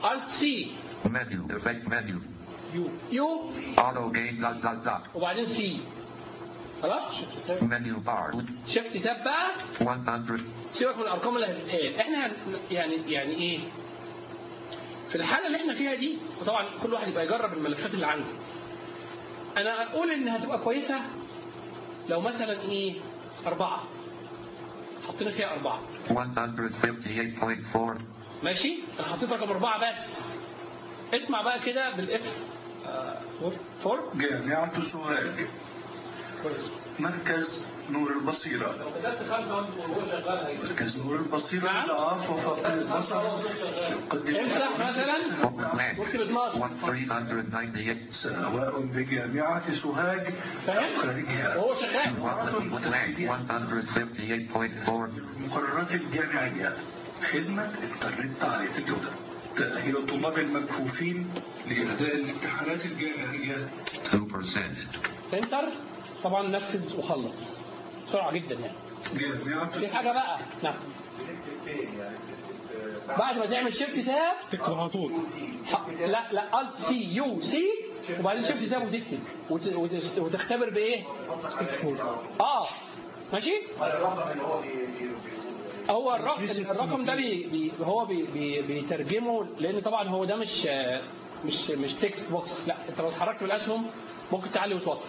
الت سي Menu. Effect menu. يو يو Auto gain. Dot dot dot. وبعدين سي خلاص Menu bar. شفت تاب بقى 100. سيبك من الارقام اللي هتتقال احنا هن- يعني يعني ايه في الحاله اللي احنا فيها دي وطبعا كل واحد يبقى يجرب الملفات اللي عنده انا اقول ان هتبقى كويسه لو مثلا ايه اربعه حطينا فيها اربعه 158.4. ماشي انا حطيت رقم اربعه بس اسمع بقى كده بالاف 4 جامعة سوهاج كويس مركز نور البصيرة لو كتبت خمسه وهو شغال هيبقى مركز نور البصيرة نعم. للإضعاف وفقد البصر يقدم امسح مثلا Blank. واكتب 12 One 398. سواء بجامعة سوهاج فاهم؟ أو خارجها وهو شغال One blank. 158.4. المقررات الجامعية خدمة انترنت عالية الجودة تأهيل الطلاب المكفوفين لأداء الامتحانات الجامعية 2%. انتر طبعا نفذ وخلص بسرعه جدا يعني جامعة في حاجه بقى نعم بعد ما تعمل شيفت تاب تكتب على طول ح- لا لا الت سي يو سي وبعدين شيفت تاب وتكتب وت- وت- وتختبر بايه؟ اه ماشي؟ هو الرقم الرقم ده بي بي هو بي بي بيترجمه لان طبعا هو ده مش مش مش تكست بوكس لا انت لو اتحركت بالاسهم ممكن تعلي وتوطي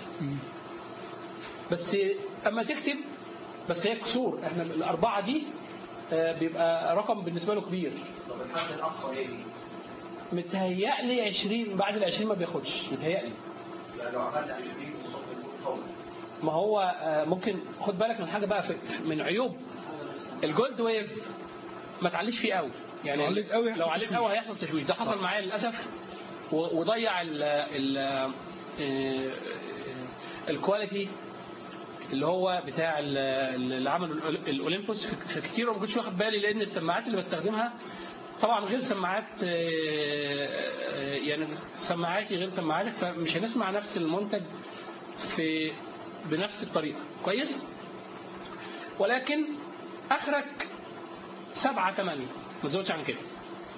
بس اما تكتب بس هي كسور احنا الاربعه دي آه، بيبقى رقم بالنسبه له كبير طب الحد الاقصى ايه؟ متهيألي 20 بعد ال 20 ما بياخدش متهيألي يعني لو عملت 20 في الصف يكون قوي ما هو آه، ممكن خد بالك من حاجه بقى في في- من عيوب الجولد ويف ما تعليش فيه قوي يعني لو عليت قوي لو هيحصل عليت تشويش. قوي هيحصل تشويش ده حصل معايا للاسف و- وضيع ال ال آه، الكواليتي اللي هو بتاع ال- اللي عملوا الأول- الاولمبوس في- في كتير وما كنتش واخد بالي لان السماعات اللي بستخدمها طبعا غير سماعات آه، آه، يعني سماعاتي غير سماعاتك فمش هنسمع نفس المنتج في بنفس الطريقه كويس ولكن اخرك سبعة ثمانية ما تزودش عن كده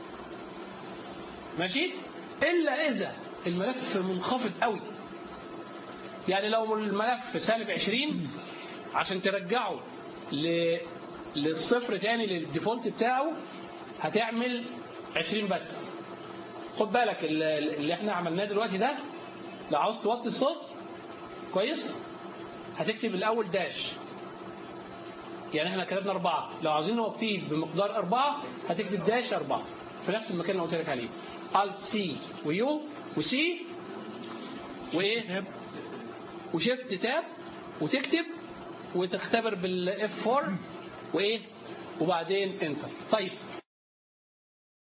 ماشي الا اذا الملف منخفض قوي يعني لو الملف سالب 20 عشان ترجعه ل... للصفر تاني للديفولت بتاعه هتعمل 20 بس خد بالك ال- اللي احنا عملناه دلوقتي ده لو عاوز توطي الصوت كويس هتكتب الاول داش يعني احنا كتبنا أربعة لو عاوزين نوطيه بمقدار أربعة هتكتب داش أربعة في نفس المكان اللي قلت لك عليه Alt سي ويو وسي وإيه وشيفت تاب وتكتب وتختبر بالاف 4 وايه وبعدين انتر طيب